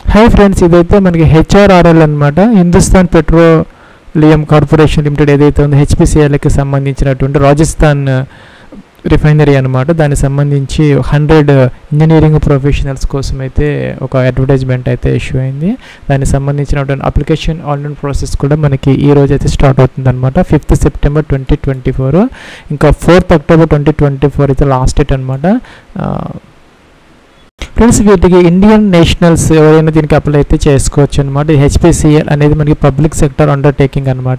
hi friends ఇదైతే మనకి హెచ్ఆర్ఆర్ఎల్ అనమాట హిందుస్థాన్ పెట్రోలియం కార్పొరేషన్ లిమిటెడ్ ఏదైతే ఉందో హెచ్పిసిఎల్కి సంబంధించినటువంటి రాజస్థాన్ రిఫైనరీ అనమాట దానికి సంబంధించి హండ్రెడ్ ఇంజనీరింగ్ ప్రొఫెషనల్స్ కోసం అయితే ఒక అడ్వర్టైజ్మెంట్ అయితే ఇష్యూ అయింది దానికి సంబంధించినటువంటి అప్లికేషన్ ఆన్లైన్ ప్రాసెస్ కూడా మనకి ఈ రోజు అయితే స్టార్ట్ అవుతుంది అనమాట fifth September twenty twenty four ఇంకా fourth October twenty twenty four అయితే లాస్ట్ డేట్ అనమాట ఫ్రెండ్స్ వీటికి ఇండియన్ నేషనల్స్ ఎవరైనా దీనికి అప్లై అయితే చేసుకోవచ్చు అనమాట హెచ్పిసిఎల్ అనేది మనకి పబ్లిక్ సెక్టర్ అండర్టేకింగ్ అనమాట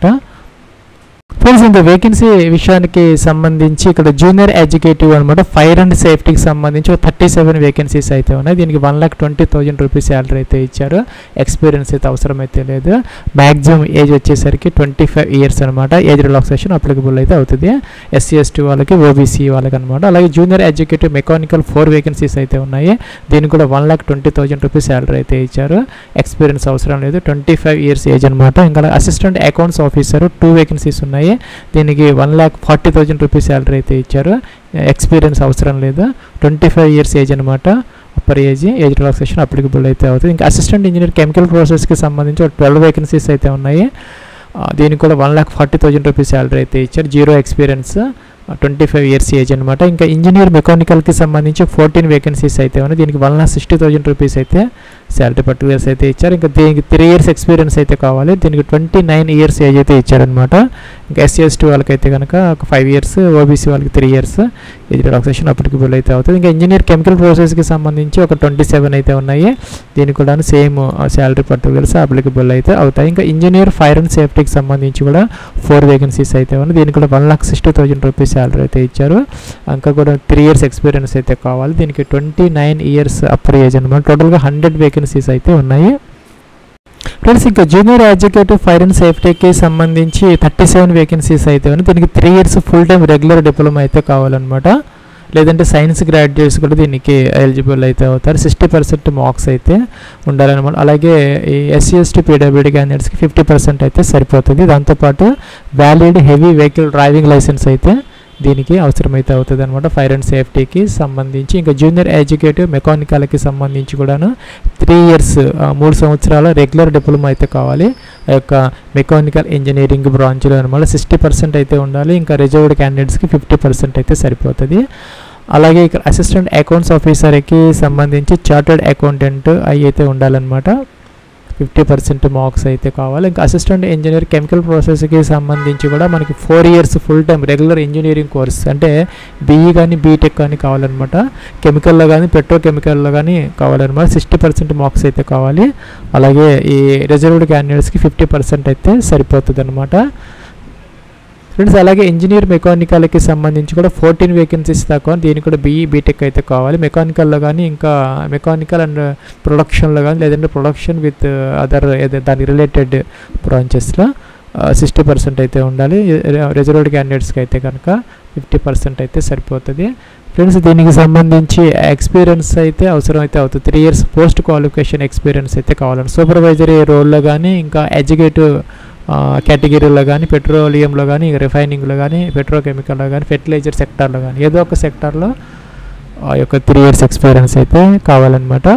ఫ్రెండ్స్ ఇంకా వేకెన్సీ విషయానికి సంబంధించి ఇక్కడ జూనియర్ ఎడ్యుకేటివ్ అనమాట ఫైర్ అండ్ సేఫ్టీకి సంబంధించి ఒక థర్టీ సెవెన్ వేకెన్సీస్ అయితే ఉన్నాయి దీనికి one lakh twenty thousand rupees salary అయితే ఇచ్చారు ఎక్స్పీరియన్స్ అయితే అవసరం అయితే లేదు మ్యాక్సిమం ఏజ్ వచ్చేసరికి ట్వంటీ ఫైవ్ ఇయర్స్ అనమాట ఏజ్ రిలాక్సేషన్ అప్లికబుల్ అయితే అవుతుంది ఎస్సీ ఎస్టీ వాళ్ళకి ఓబీసీ వాళ్ళకి అనమాట అలాగే junior executive mechanical four vacancies అయితే ఉన్నాయి దీనికి కూడా one lakh twenty thousand rupees salary అయితే ఇచ్చారు ఎక్స్పీరియన్స్ అవసరం లేదు ట్వంటీ ఫైవ్ ఇయర్స్ ఏజ్ అనమాట ఇంకా assistant accounts officer two vacancies ఉన్నాయి దీనికి one lakh forty thousand rupees salary అయితే ఇచ్చారు ఎక్స్పీరియన్స్ అవసరం లేదు ట్వంటీ ఫైవ్ ఇయర్స్ ఏజ్ అనమాట upper age age relaxation applicable అయితే అవుతుంది ఇంకా అసిస్టెంట్ ఇంజనీర్ కెమికల్ ప్రాసెస్కి సంబంధించి ఒక ట్వెల్వ్ వేకెన్సీస్ అయితే ఉన్నాయి దీనికి కూడా one lakh forty thousand rupees salary అయితే ఇచ్చారు zero experience twenty five years age అనమాట ఇంకా ఇంజనీర్ మెకానికల్కి సంబంధించి ఫోర్టీన్ వేకెన్సీస్ అయితే ఉన్నాయి దీనికి one lakh sixty thousand rupees అయితే శాలరీ పర్టికులర్స్ అయితే ఇచ్చారు ఇంకా దీనికి త్రీ ఇయర్స్ ఎక్స్పీరియన్స్ అయితే కావాలి దీనికి ట్వంటీ నైన్ ఇయర్స్ ఏజ్ అయితే ఇచ్చారనమాట ఇంకా ఎస్సీ ఎస్టీ వాళ్ళకైతే కనుక ఒక ఫైవ్ ఇయర్స్ ఓబీసీ వాళ్ళకి three years age relaxation applicable అయితే అవుతుంది ఇంకా ఇంజనీర్ కెమికల్ ప్రాసెస్కి సంబంధించి ఒక ట్వంటీ సెవెన్ అయితే ఉన్నాయి దీనికి కూడా సేమ్ శాలరీ పర్టికులర్స్ అప్లికబుల్ అయితే అవుతాయి ఇంకా ఇంజనీర్ ఫైర్ అండ్ సేఫ్టీకి సంబంధించి కూడా ఫోర్ వేకెన్సీస్ అయితే ఉన్నాయి దీనికి కూడా one lakh sixty thousand rupees salary అయితే ఇచ్చారు ఇంకా కూడా త్రీ ఇయర్స్ ఎక్స్పీరియన్స్ అయితే కావాలి దీనికి twenty nine years upper age అనమాట టోటల్గా హండ్రెడ్ వేకెన్సీస్ అయితే ఉన్నాయి ఫ్రెండ్స్ ఇంకా జూనియర్ ఎడ్యుకేటివ్ ఫైర్ అండ్ సేఫ్టీకి సంబంధించి థర్టీ సెవెన్ వేకెన్సీస్ అయితే ఉన్నాయి దీనికి three years full time regular diploma అయితే కావాలన్నమాట లేదంటే సైన్స్ గ్రాడ్యుయేట్స్ కూడా దీనికి ఎలిజిబుల్ అయితే అవుతారు సిక్స్టీ పర్సెంట్ మార్క్స్ అయితే ఉండాలన్నమాట అలాగే ఈ ఎస్సీ ఎస్టీ పీడబ్ల్యూడీ క్యాండిడేట్స్కి ఫిఫ్టీ పర్సెంట్ అయితే సరిపోతుంది దాంతోపాటు valid heavy vehicle driving licence అయితే దీనికి అవసరమైతే అవుతుంది అనమాట ఫైర్ అండ్ సేఫ్టీకి సంబంధించి ఇంకా జూనియర్ ఎడ్యుకేటివ్ మెకానికల్కి సంబంధించి కూడాను త్రీ ఇయర్స్ మూడు సంవత్సరాల రెగ్యులర్ డిప్లొమా అయితే కావాలి ఆ యొక్క మెకానికల్ ఇంజనీరింగ్ బ్రాంచ్లో అనమాట సిక్స్టీ పర్సెంట్ అయితే ఉండాలి ఇంకా రిజర్వ్డ్ క్యాండిడేట్స్కి ఫిఫ్టీ పర్సెంట్ అయితే సరిపోతుంది అలాగే ఇక్కడ అసిస్టెంట్ అకౌంట్స్ ఆఫీసర్కి సంబంధించి చార్టర్డ్ అకౌంటెంట్ అవి అయితే ఉండాలన్నమాట ఫిఫ్టీ పర్సెంట్ మార్క్స్ అయితే కావాలి ఇంకా అసిస్టెంట్ ఇంజనీర్ కెమికల్ ప్రాసెస్కి సంబంధించి కూడా మనకి four years full time regular engineering course అంటే బీఈ కానీ బీటెక్ కానీ కావాలన్నమాట కెమికల్లో కానీ పెట్రోకెమికల్లో కానీ కావాలన్నమాట సిక్స్టీ పర్సెంట్ మార్క్స్ అయితే కావాలి అలాగే ఈ రిజర్వ్డ్ క్యాండిడేట్స్కి ఫిఫ్టీ పర్సెంట్ అయితే సరిపోతుంది అనమాట ఫ్రెండ్స్ అలాగే ఇంజనీర్ మెకానికల్కి సంబంధించి కూడా ఫోర్టీన్ వేకెన్సీస్ దాకా దీనికి కూడా బీఈ బీటెక్ అయితే కావాలి మెకానికల్లో కానీ ఇంకా మెకానికల్ అండ్ ప్రొడక్షన్లో కానీ లేదంటే ప్రొడక్షన్ విత్ అదర్ దానికి రిలేటెడ్ బ్రాంచెస్లో సిక్స్టీ పర్సెంట్ అయితే ఉండాలి రిజర్వ్డ్ క్యాండిడేట్స్కి అయితే కనుక ఫిఫ్టీ పర్సెంట్ అయితే సరిపోతుంది ఫ్రెండ్స్ దీనికి సంబంధించి ఎక్స్పీరియన్స్ అయితే అవసరం అయితే అవుతుంది three years post qualification experience అయితే కావాలండి సూపర్వైజరీ రోల్లో కానీ ఇంకా ఎడ్యుకేటివ్ కేటగిరీలో కానీ పెట్రోలియంలో కానీ రిఫైనింగ్లో కానీ పెట్రోకెమికల్లో కానీ ఫెర్టిలైజర్ సెక్టార్లో కానీ ఏదో ఒక సెక్టార్లో ఆ యొక్క త్రీ ఇయర్స్ ఎక్స్పీరియన్స్ అయితే కావాలన్నమాట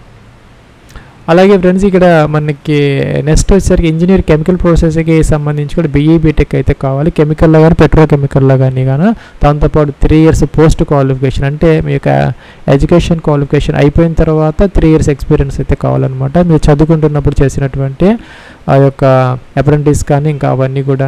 అలాగే ఫ్రెండ్స్ ఇక్కడ మనకి నెక్స్ట్ వచ్చేసరికి ఇంజనీర్ కెమికల్ ప్రాసెస్కి సంబంధించి కూడా బీఈ బీటెక్ అయితే కావాలి కెమికల్లో కానీ పెట్రోకెమికల్లో కానీ కానీ దాంతోపాటు త్రీ ఇయర్స్ పోస్ట్ క్వాలిఫికేషన్ అంటే మీ యొక్క ఎడ్యుకేషన్ క్వాలిఫికేషన్ అయిపోయిన తర్వాత త్రీ ఇయర్స్ ఎక్స్పీరియన్స్ అయితే కావాలన్నమాట మీరు చదువుకుంటున్నప్పుడు చేసినటువంటి ఆ యొక్క అప్రెంటిస్ కానీ ఇంకా అవన్నీ కూడా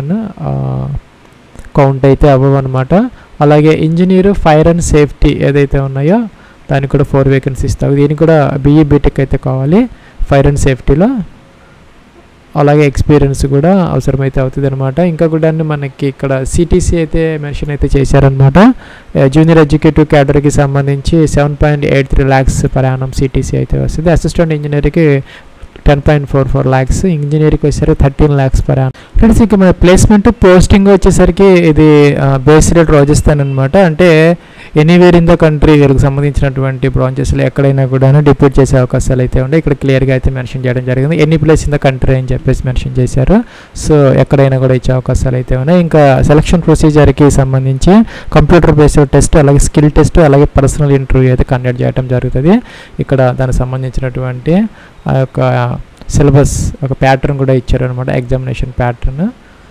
కౌంట్ అయితే అవ్వవన్నమాట అలాగే ఇంజనీరు ఫైర్ అండ్ సేఫ్టీ ఏదైతే ఉన్నాయో దానికి కూడా ఫోర్ వేకెన్సీస్ తాగు దీనికి కూడా బీఈ బీటెక్ అయితే కావాలి ఫైర్ అండ్ సేఫ్టీలో అలాగే ఎక్స్పీరియన్స్ కూడా అవసరమైతే అవుతుంది అనమాట ఇంకా కూడా మనకి ఇక్కడ సిటీసీ అయితే మెన్షన్ అయితే చేశారనమాట జూనియర్ ఎడ్యుకేటివ్ క్యాడర్కి సంబంధించి seven point eight three lakhs per annum CTC అయితే వస్తుంది అసిస్టెంట్ ఇంజనీర్కి ten point four four lakhs ఇంజనీరింగ్కి వచ్చేసరికి thirteen lakhs per annum friends ఇక మన ప్లేస్మెంట్ పోస్టింగ్ వచ్చేసరికి ఇది బేస్ రేట్ రాజస్థాన్ అనమాట అంటే ఎనీవేర్ ఇన్ ద కంట్రీ వీళ్ళకి సంబంధించినటువంటి బ్రాంచెస్లో ఎక్కడైనా కూడా డిప్యూట్ చేసే అవకాశాలు అయితే ఉన్నాయి ఇక్కడ క్లియర్గా అయితే మెన్షన్ చేయడం జరిగింది ఎన్ని ప్లేస్ ఇన్ ద కంట్రీ అని చెప్పేసి మెన్షన్ చేశారు సో ఎక్కడైనా కూడా ఇచ్చే అవకాశాలు అయితే ఉన్నాయి ఇంకా సెలక్షన్ ప్రొసీజర్కి సంబంధించి కంప్యూటర్ బేస్డ్ టెస్ట్ అలాగే స్కిల్ టెస్ట్ అలాగే పర్సనల్ ఇంటర్వ్యూ అయితే కండక్ట్ చేయడం జరుగుతుంది ఇక్కడ దానికి సంబంధించినటువంటి ఆ యొక్క సిలబస్ ఒక ప్యాటర్న్ కూడా ఇచ్చారు అనమాట ఎగ్జామినేషన్ ప్యాటర్న్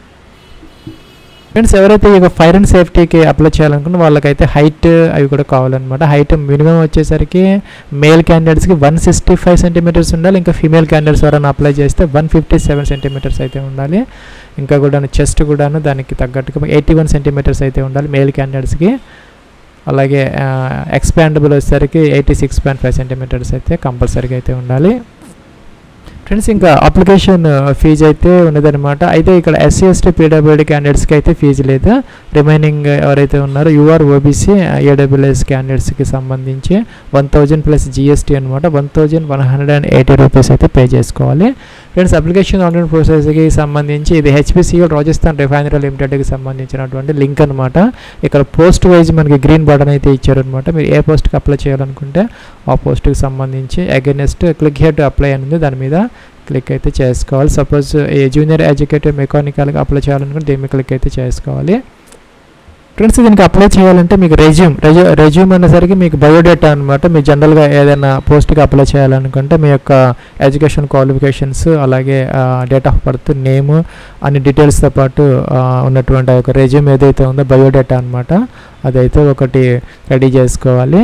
ఫ్రెండ్స్ ఎవరైతే ఇక ఫైర్ అండ్ సేఫ్టీకి అప్లై చేయాలనుకున్న వాళ్ళకైతే హైట్ అవి కూడా కావాలన్నమాట హైట్ మినిమం వచ్చేసరికి మేల్ క్యాండిడేట్స్కి వన్ సిక్స్టీ ఫైవ్ సెంటీమీటర్స్ ఉండాలి ఇంకా ఫీమేల్ క్యాండిడేట్స్ ఎవరైనా అప్లై చేస్తే వన్ ఫిఫ్టీ సెవెన్ సెంటీమీటర్స్ అయితే ఉండాలి ఇంకా కూడా చెస్ట్ కూడాను దానికి తగ్గట్టుగా ఎయిటీ వన్ సెంటీమీటర్స్ అయితే ఉండాలి మేల్ క్యాండిడేట్స్కి అలాగే ఎక్స్పాండబుల్ వచ్చేసరికి eighty six point five centimetres అయితే కంపల్సరీగా అయితే ఉండాలి ఫ్రెండ్స్ ఇంకా అప్లికేషన్ ఫీజు అయితే ఉన్నదనమాట అయితే ఇక్కడ ఎస్సీ ఎస్టీ పీడబ్ల్యూడీ క్యాండిడేట్స్కి అయితే ఫీజు లేదు రిమైనింగ్ ఎవరైతే ఉన్నారో యూఆర్ ఓబీసీ ఏడబ్ల్యూఎస్ క్యాండిడేట్స్కి సంబంధించి వన్ థౌజండ్ ప్లస్ జిఎస్టీ అనమాట one thousand one hundred and eighty rupees అయితే పే చేసుకోవాలి ఫ్రెండ్స్ అప్లికేషన్ ఆన్లైన్ ప్రాసెస్కి సంబంధించి ఇది హెచ్పిసిఎల్ రాజస్థాన్ రిఫైనరీ లిమిటెడ్కి సంబంధించినటువంటి లింక్ అనమాట ఇక్కడ పోస్ట్ వైజ్ మనకి గ్రీన్ బటన్ అయితే ఇచ్చారనమాట మీరు ఏ పోస్ట్కి అప్లై చేయాలనుకుంటే ఆ పోస్ట్కి సంబంధించి against click here to apply అని ఉంది దాని మీద క్లిక్ అయితే చేసుకోవాలి సపోజ్ ఏ జూనియర్ ఎడ్యుకేటివ్ మెకానికల్గా అప్లై చేయాలనుకుంటే దీని మీద క్లిక్ అయితే చేసుకోవాలి ఫ్రెండ్స్ దీనికి అప్లై చేయాలంటే మీకు రెజ్యూమ్ రెజ్యూ రెజ్యూమ్ అనేసరికి మీకు బయోడేటా అనమాట మీరు జనరల్గా ఏదైనా పోస్ట్కి అప్లై చేయాలనుకుంటే మీ యొక్క ఎడ్యుకేషన్ క్వాలిఫికేషన్స్ అలాగే డేట్ ఆఫ్ బర్త్ నేమ్ అన్ని డీటెయిల్స్తో పాటు ఆ, ఉన్నటువంటి ఆ యొక్క రెజ్యూమ్ ఏదైతే ఉందో బయోడేటా అనమాట అదైతే ఒకటి రెడీ చేసుకోవాలి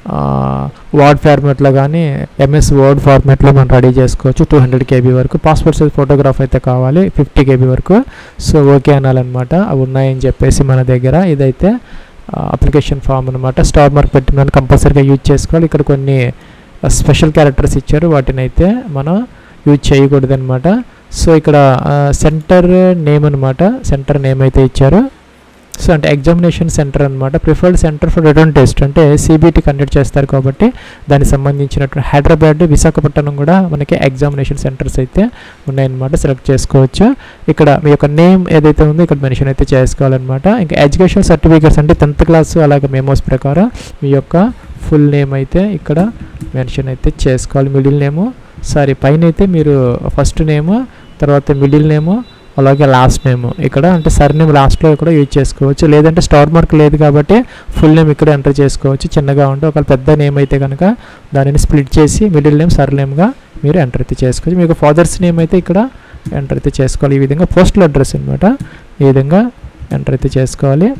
వర్డ్ ఫార్మాట్లో కానీ ఎంఎస్ వర్డ్ ఫార్మాట్లో మనం రెడీ చేసుకోవచ్చు టూ హండ్రెడ్ కేబీ వరకు పాస్పోర్ట్ సైజ్ ఫోటోగ్రాఫ్ అయితే కావాలి ఫిఫ్టీ కేబీ వరకు సో ఓకే అనాలన్నమాట అవి ఉన్నాయని చెప్పేసి మన దగ్గర ఇదైతే అప్లికేషన్ ఫామ్ అనమాట స్టార్ మార్క్ పెట్టిన కంపల్సరీగా యూజ్ చేసుకోవాలి ఇక్కడ కొన్ని స్పెషల్ క్యారెక్టర్స్ ఇచ్చారు వాటిని అయితే మనం యూజ్ చేయకూడదు అనమాట సో ఇక్కడ సెంటర్ నేమ్ అనమాట సెంటర్ నేమ్ అయితే ఇచ్చారు సో అంటే ఎగ్జామినేషన్ సెంటర్ అనమాట preferred centre for written test అంటే సిబిటి కండక్ట్ చేస్తారు కాబట్టి దానికి సంబంధించినటువంటి హైదరాబాద్ విశాఖపట్నం కూడా మనకి ఎగ్జామినేషన్ సెంటర్స్ అయితే ఉన్నాయన్నమాట సెలెక్ట్ చేసుకోవచ్చు ఇక్కడ మీ యొక్క నేమ్ ఏదైతే ఉందో ఇక్కడ మెన్షన్ అయితే చేసుకోవాలన్నమాట ఇంకా ఎడ్యుకేషన్ సర్టిఫికేట్స్ అంటే టెన్త్ క్లాస్ అలాగే మెమోస్ ప్రకారం మీ యొక్క ఫుల్ నేమ్ అయితే ఇక్కడ మెన్షన్ అయితే చేసుకోవాలి మిడిల్ నేము సారీ పైన అయితే మీరు ఫస్ట్ నేము తర్వాత మిడిల్ నేము అలాగే లాస్ట్ నేమ్ ఇక్కడ అంటే సర్ నేమ్ లాస్ట్లో కూడా యూజ్ చేసుకోవచ్చు లేదంటే స్టార్ మార్క్ లేదు కాబట్టి ఫుల్ నేమ్ ఇక్కడ ఎంటర్ చేసుకోవచ్చు చిన్నగా ఉంటే ఒకవేళ పెద్ద నేమ్ అయితే కనుక దానిని స్ప్లిట్ చేసి మిడిల్ నేమ్ సర్ నేమ్గా మీరు ఎంటర్ అయితే చేసుకోవచ్చు మీకు ఫాదర్స్ నేమ్ అయితే ఇక్కడ ఎంటర్ అయితే చేసుకోవాలి ఈ విధంగా పోస్టల్ అడ్రస్ అనమాట ఈ విధంగా ఎంటర్ అయితే చేసుకోవాలి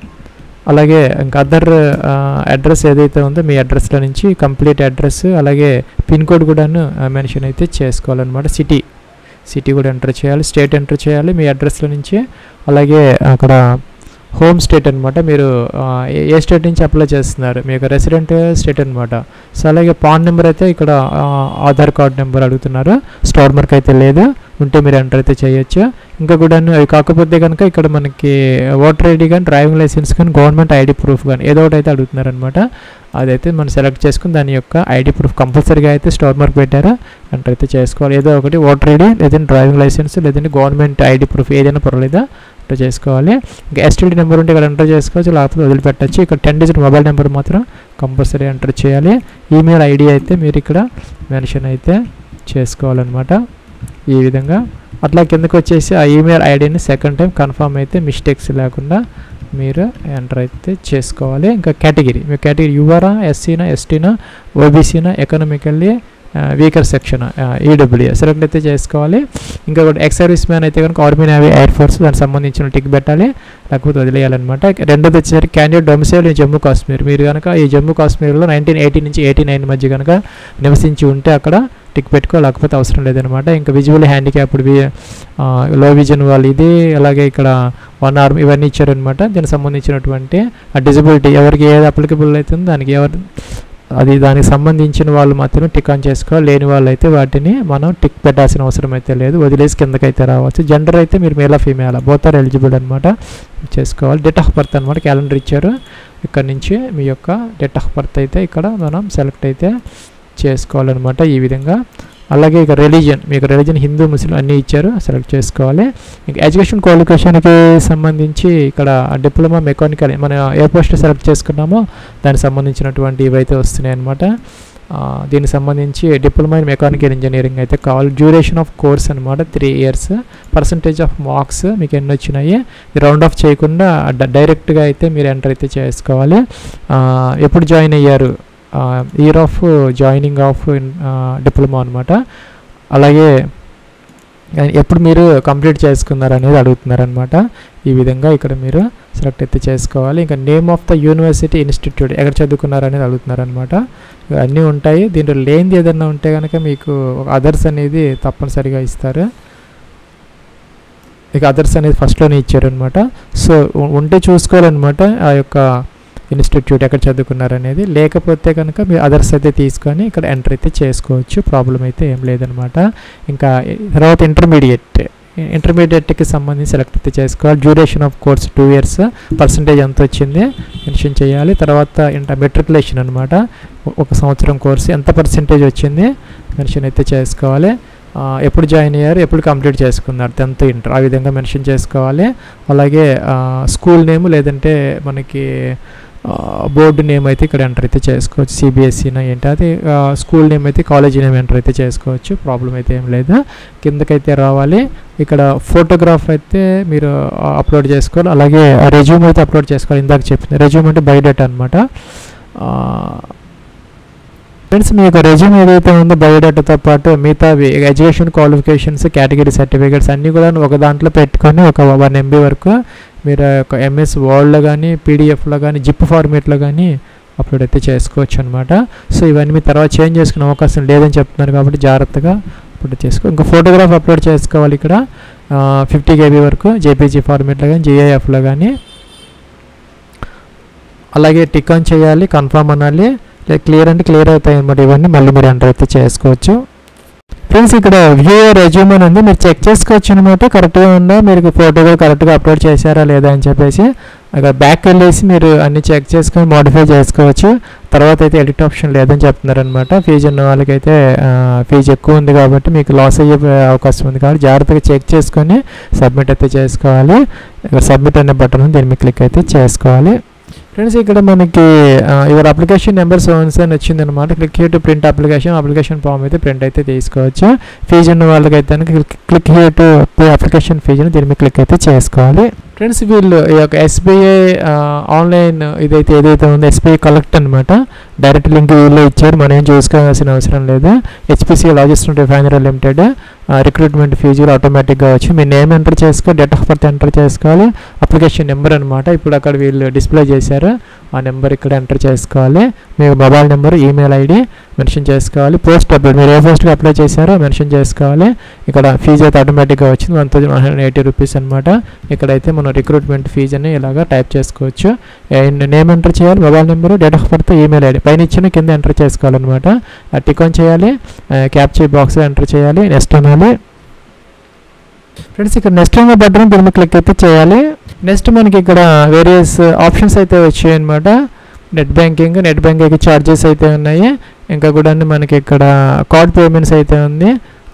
అలాగే ఇంకా అదర్ అడ్రస్ ఏదైతే ఉందో మీ అడ్రస్లో నుంచి కంప్లీట్ అడ్రస్ అలాగే పిన్ కోడ్ కూడాను మెన్షన్ అయితే చేసుకోవాలన్నమాట సిటీ సిటీ కూడా ఎంటర్ చేయాలి స్టేట్ ఎంటర్ చేయాలి మీ అడ్రస్లో నుంచి అలాగే అక్కడ హోమ్ స్టేట్ అనమాట మీరు ఆ, ఏ- ఏ స్టేట్ నుంచి అప్లై చేస్తున్నారు మీ యొక్క రెసిడెంట్ స్టేట్ అనమాట సో అలాగే పాన్ నెంబర్ అయితే ఇక్కడ ఆ, ఆధార్ కార్డ్ నెంబర్ అడుగుతున్నారు స్టార్ మార్క్ అయితే లేదు ఉంటే మీరు ఎంటర్ అయితే చేయొచ్చు ఇంకా కూడా అవి కాకపోతే కనుక ఇక్కడ మనకి ఓటర్ ఐడి కానీ డ్రైవింగ్ లైసెన్స్ కానీ గవర్నమెంట్ ఐడి ప్రూఫ్ కానీ ఏదో ఒకటి అయితే అడుగుతున్నారు అనమాట అదైతే మనం సెలెక్ట్ చేసుకుని దాని యొక్క ఐడి ప్రూఫ్ కంపల్సరీగా అయితే స్టార్ మార్క్ పెట్టారా ఎంటర్ అయితే చేసుకోవాలి ఏదో ఒకటి ఓటర్ ఐడి లేదంటే డ్రైవింగ్ లైసెన్స్ లేదంటే గవర్నమెంట్ ఐడి ప్రూఫ్ ఏదైనా పర్వాలేదా ఎంటర్ చేసుకోవాలి ఇంకా ఎస్టీడీ నెంబర్ ఉంటే ఇక్కడ ఎంటర్ చేసుకోవచ్చు లేకపోతే వదిలిపెట్టచ్చు ఇక్కడ టెన్ డిజిట్ మొబైల్ నెంబర్ మాత్రం కంపల్సరీ ఎంటర్ చేయాలి ఈమెయిల్ ఐడి అయితే మీరు ఇక్కడ మెన్షన్ అయితే చేసుకోవాలన్నమాట ఈ విధంగా అట్లా కిందకి వచ్చేసి ఆ ఈమెయిల్ ఐడిని సెకండ్ టైం కన్ఫర్మ్ అయితే మిస్టేక్స్ లేకుండా మీరు ఎంటర్ అయితే చేసుకోవాలి ఇంకా కేటగిరీ మీ కేటగిరీ యువరా ఎస్సీనా ఎస్టీనా ఓబీసీనా economically weaker section EWA select అయితే చేసుకోవాలి ఇంకా ఒకటి ఎక్స్ సర్వీస్ మ్యాన్ అయితే కనుక ఆర్మీ నేవీ ఎయిర్ ఫోర్స్ దానికి సంబంధించిన టిక్ పెట్టాలి లేకపోతే వదిలేయాలన్నమాట రెండోది వచ్చేసరికి candidate domicile in Jammu Kashmir మీరు కనుక ఈ జమ్మూ కాశ్మీర్లో నైన్టీన్ ఎయిటీ నుంచి ఎయిటీ నైన్ మధ్య కనుక నివసించి ఉంటే అక్కడ టిక్ పెట్టుకో లేకపోతే అవసరం లేదనమాట ఇంకా విజువల్ హ్యాండిక్యాప్డ్ లో విజన్ వాళ్ళు ఇది అలాగే ఇక్కడ వన్ ఆర్మ్ ఇవన్నీ ఇచ్చారనమాట దీనికి సంబంధించినటువంటి ఆ డిజబిలిటీ ఎవరికి ఏది అప్లికబుల్ అవుతుందో దానికి ఎవరు అది దానికి సంబంధించిన వాళ్ళు మాత్రమే టిక్ ఆన్ చేసుకోవాలి లేని వాళ్ళు అయితే వాటిని మనం టిక్ పెట్టాల్సిన అవసరం అయితే లేదు వదిలేసి కిందకైతే రావచ్చు జెండర్ అయితే మీరు మేలా ఫీమేల్ బోత్ ఆర్ ఎలిజిబుల్ అనమాట చేసుకోవాలి డేట్ ఆఫ్ బర్త్ అనమాట క్యాలెండర్ ఇచ్చారు ఇక్కడ నుంచి మీ యొక్క డేట్ ఆఫ్ బర్త్ అయితే ఇక్కడ మనం సెలెక్ట్ అయితే చేసుకోవాలన్నమాట ఈ విధంగా అలాగే ఇక రిలీజన్ మీకు రిలీజన్ హిందూ ముస్లిం అన్నీ ఇచ్చారు సెలెక్ట్ చేసుకోవాలి ఇంకా ఎడ్యుకేషన్ క్వాలిఫికేషన్కి సంబంధించి ఇక్కడ డిప్లొమా మెకానికల్ మన ఏ పోస్ట్ సెలెక్ట్ చేసుకున్నామో దానికి సంబంధించినటువంటి ఇవైతే వస్తున్నాయి అనమాట దీనికి సంబంధించి డిప్లొమా ఇన్ మెకానికల్ ఇంజనీరింగ్ అయితే కావాలి డ్యూరేషన్ ఆఫ్ కోర్స్ అనమాట three years percentage of marks మీకు ఎన్ని వచ్చినాయి రౌండ్ ఆఫ్ చేయకుండా డైరెక్ట్గా అయితే మీరు ఎంటర్ అయితే చేసుకోవాలి ఆ, ఎప్పుడు జాయిన్ అయ్యారు year of joining of diploma అనమాట అలాగే ఆ, ఎప్పుడు మీరు కంప్లీట్ చేసుకున్నారు అనేది అడుగుతున్నారు అనమాట ఈ విధంగా ఇక్కడ మీరు సెలెక్ట్ అయితే చేసుకోవాలి ఇంకా name of the university institute ఎక్కడ చదువుకున్నారు అనేది అడుగుతున్నారు అనమాట అన్నీ ఉంటాయి దీంట్లో లేనిది ఏదన్నా ఉంటే కనుక మీకు అదర్స్ అనేది తప్పనిసరిగా ఇస్తారు ఇక అదర్స్ అనేది ఫస్ట్లోనే ఇచ్చారనమాట సో ఉ- ఉంటే చూసుకోవాలన్నమాట ఆ యొక్క ఇన్స్టిట్యూట్ ఎక్కడ చదువుకున్నారు అనేది లేకపోతే కనుక మీరు అదర్స్ అయితే తీసుకొని ఇక్కడ ఎంటర్ అయితే చేసుకోవచ్చు ప్రాబ్లం అయితే ఏం లేదనమాట ఇంకా ఈ- తర్వాత ఇంటర్మీడియట్ ఇంటర్మీడియట్కి సంబంధించి సెలెక్ట్ అయితే చేసుకోవాలి duration of course two years percentage ఎంత వచ్చింది మెన్షన్ చేయాలి తర్వాత ఇంటర్ మెట్రికులేషన్ అనమాట ఒక సంవత్సరం కోర్సు ఎంత పర్సంటేజ్ వచ్చింది మెన్షన్ అయితే చేసుకోవాలి ఆ, ఎప్పుడు జాయిన్ అయ్యారు ఎప్పుడు కంప్లీట్ చేసుకున్నారు టెన్త్ ఇంటర్ ఆ విధంగా మెన్షన్ చేసుకోవాలి అలాగే స్కూల్ నేమ్ లేదంటే మనకి బోర్డు నేమ్ అయితే ఇక్కడ ఎంటర్ అయితే చేసుకోవచ్చు సిబిఎస్ఈనా ఏంటి అది స్కూల్ నేమ్ అయితే కాలేజీ నేమ్ ఎంటర్ అయితే చేసుకోవచ్చు ప్రాబ్లం అయితే ఏం లేదు కిందకైతే రావాలి ఇక్కడ ఫోటోగ్రాఫ్ అయితే మీరు అప్లోడ్ చేసుకోవాలి అలాగే రెజ్యూమ్ అయితే అప్లోడ్ చేసుకోవాలి ఇందాక చెప్పింది రెజ్యూమ్ అంటే బయోడేటా అనమాట ఫ్రెండ్స్ మీ యొక్క రెజ్యూమ్ ఏదైతే ఉందో బయోడేటాతో పాటు మిగతా ఎడ్యుకేషన్ క్వాలిఫికేషన్స్ కేటగిరీ సర్టిఫికేట్స్ అన్నీ కూడా ఒక దాంట్లో పెట్టుకొని ఒక వన్ ఎంబీ వరకు మీరు ఒక ఎంఎస్ వర్డ్లో కానీ పీడిఎఫ్లో కానీ జిప్ ఫార్మేట్లో కానీ అప్లోడ్ అయితే చేసుకోవచ్చు అనమాట సో ఇవన్నీ మీ తర్వాత చేంజ్ చేసుకునే అవకాశం లేదని చెప్తున్నారు కాబట్టి జాగ్రత్తగా అప్లోడ్ చేసుకో ఇంకా ఫోటోగ్రాఫ్ అప్లోడ్ చేసుకోవాలి ఇక్కడ ఫిఫ్టీ కేబీ వరకు జేపీజీ ఫార్మేట్లో కానీ జేఐఎఫ్లో కానీ అలాగే టిక్ ఆన్ చేయాలి కన్ఫర్మ్ అనాలి క్లియర్ అంటే క్లియర్ అవుతాయి అనమాట ఇవన్నీ మళ్ళీ మీరు ఎంటర్ అయితే చేసుకోవచ్చు ఫ్రెండ్స్ ఇక్కడ వ్యూ రెజ్యూమ్ అని ఉంది మీరు చెక్ చేసుకోవచ్చు అనమాట కరెక్ట్గా ఉందా మీరు ఫోటో కూడా కరెక్ట్గా అప్లోడ్ చేశారా లేదా అని చెప్పేసి అక్కడ బ్యాక్ వెళ్ళేసి మీరు అన్ని చెక్ చేసుకొని మోడిఫై చేసుకోవచ్చు తర్వాత అయితే ఎడిట్ ఆప్షన్ లేదని చెప్తున్నారు అనమాట ఫీజు ఉన్న వాళ్ళకైతే ఫీజు ఎక్కువ ఉంది కాబట్టి మీకు లాస్ అయ్యే అవకాశం ఉంది కాబట్టి జాగ్రత్తగా చెక్ చేసుకొని సబ్మిట్ అయితే చేసుకోవాలి ఇక్కడ సబ్మిట్ అనే బటన్ ఉంది దీన్ని క్లిక్ అయితే చేసుకోవాలి ఫ్రెండ్స్ ఇక్కడ మనకి యువర్ అప్లికేషన్ నెంబర్ సోన్స్ అని వచ్చింది అనమాట click here to print application application form అయితే ప్రింట్ అయితే తీసుకోవచ్చు ఫీజు ఉన్న వాళ్ళకైతే క్లిక్ హియర్ టు అప్లికేషన్ ఫీజుని దీని మీద క్లిక్ అయితే చేసుకోవాలి ఫ్రెండ్స్ వీళ్ళు ఈ యొక్క ఎస్బీఐ ఆన్లైన్ ఇదైతే ఏదైతే ఉందో ఎస్బీఐ కలెక్ట్ అనమాట డైరెక్ట్ లింక్ వీళ్ళు ఇచ్చారు మనం ఏం చూసుకోవాల్సిన అవసరం లేదు HPC logistic refinery limited recruitment ఫీజులు ఆటోమేటిక్గా వచ్చి మీ నేమ్ ఎంటర్ చేసుకో డేట్ ఆఫ్ బర్త్ ఎంటర్ చేసుకోవాలి అప్లికేషన్ నెంబర్ అనమాట ఇప్పుడు అక్కడ వీళ్ళు డిస్ప్లే చేశారు ఆ నెంబర్ ఇక్కడ ఎంటర్ చేసుకోవాలి మీ mobile number email ID mention చేసుకోవాలి పోస్ట్ అప్లోడ్ మీరు ఏ పోస్ట్కి అప్లై చేశారో మెన్షన్ చేసుకోవాలి ఇక్కడ ఫీజు అయితే ఆటోమేటిక్గా వచ్చింది one thousand one hundred eighty rupees అనమాట ఇక్కడైతే మనం రిక్రూట్మెంట్ ఫీజు అని ఇలాగా టైప్ చేసుకోవచ్చు నేమ్ ఎంటర్ చేయాలి mobile number date of birth email ID పైన ఇచ్చిన కింద ఎంటర్ చేసుకోవాలన్నమాట టిక్ ఆన్ చేయాలి క్యాప్చర్ బాక్స్ ఎంటర్ చేయాలి నెక్స్ట్ అనాలి ఫ్రెండ్స్ ఇక్కడ నెక్స్ట్ అనే బటన్ దీని మీద క్లిక్ అయితే చేయాలి నెక్స్ట్ మనకి ఇక్కడ వేరియస్ ఆప్షన్స్ అయితే వచ్చాయి అనమాట net banking net banking charges అయితే ఉన్నాయి ఇంకా కూడా మనకి ఇక్కడ కార్డ్ పేమెంట్స్ అయితే ఉంది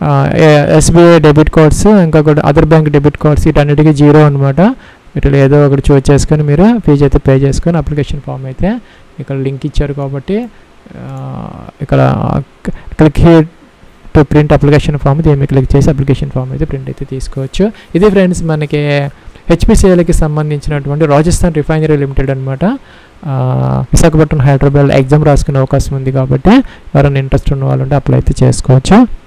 ఎస్బీఐ డెబిట్ కార్డ్స్ ఇంకా కూడా అదర్ బ్యాంక్ డెబిట్ కార్డ్స్ వీటన్నిటికీ జీరో అనమాట వీటిలో ఏదో ఒకటి చూస్ చేసుకొని మీరు ఫీజు అయితే పే చేసుకొని అప్లికేషన్ ఫామ్ అయితే ఇక్కడ లింక్ ఇచ్చారు కాబట్టి ఆ, ఇక్కడ click here to print application form దీన్ని క్లిక్ చేసి అప్లికేషన్ ఫామ్ అయితే ప్రింట్ అయితే తీసుకోవచ్చు ఇది ఫ్రెండ్స్ మనకి హెచ్పిసిఎల్కి సంబంధించినటువంటి రాజస్థాన్ రిఫైనరీ లిమిటెడ్ అనమాట విశాఖపట్నం హైదరాబాద్ ఎగ్జామ్ రాసుకునే అవకాశం ఉంది కాబట్టి ఎవరైనా ఇంట్రెస్ట్ ఉన్న వాళ్ళు ఉంటే అప్లై అయితే చేసుకోవచ్చు